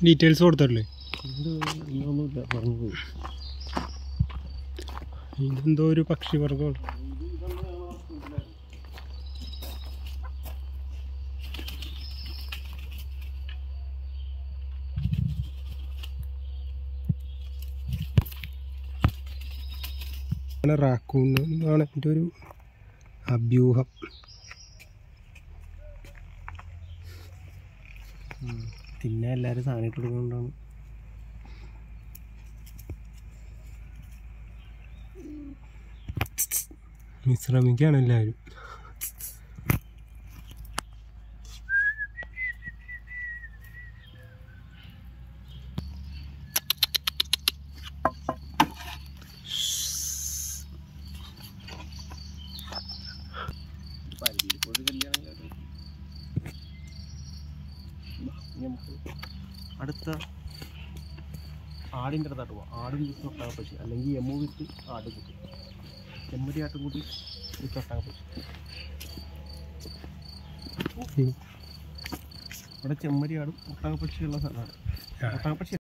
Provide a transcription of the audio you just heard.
details കൊടുത്തല്ലേ ഇത് ഒന്നുമില്ല പറഞ്ഞു പോയി ഇതെന്തോ ഒരു പക്ഷിവർഗമാണ് റാക്കൂൺ എന്നാണ് എൻ്റെ ഒരു അഭ്യൂഹം പിന്നെ എല്ലാവരും സാധനം ഇട്ട് കൊടുക്കുന്നതുകൊണ്ടാണ് വിശ്രമിക്കുകയാണ് എല്ലാവരും നമുക്ക് അടുത്ത ആടിൻ്റെ അടുത്തായിട്ട് പോവാം ആടും വിത്ത് ഒട്ടകപ്പശി അല്ലെങ്കിൽ എമ്മു വിത്ത് ആട് കൂട്ടി ചെമ്മരി ആട്ടും കൂട്ടി വിത്ത് ഒട്ടകപ്പശി ഇവിടെ ചെമ്മരി ആടും ഒട്ടകപ്പക്ഷിയുള്ള സ്ഥലമാണ് ഒട്ടകപ്പക്ഷി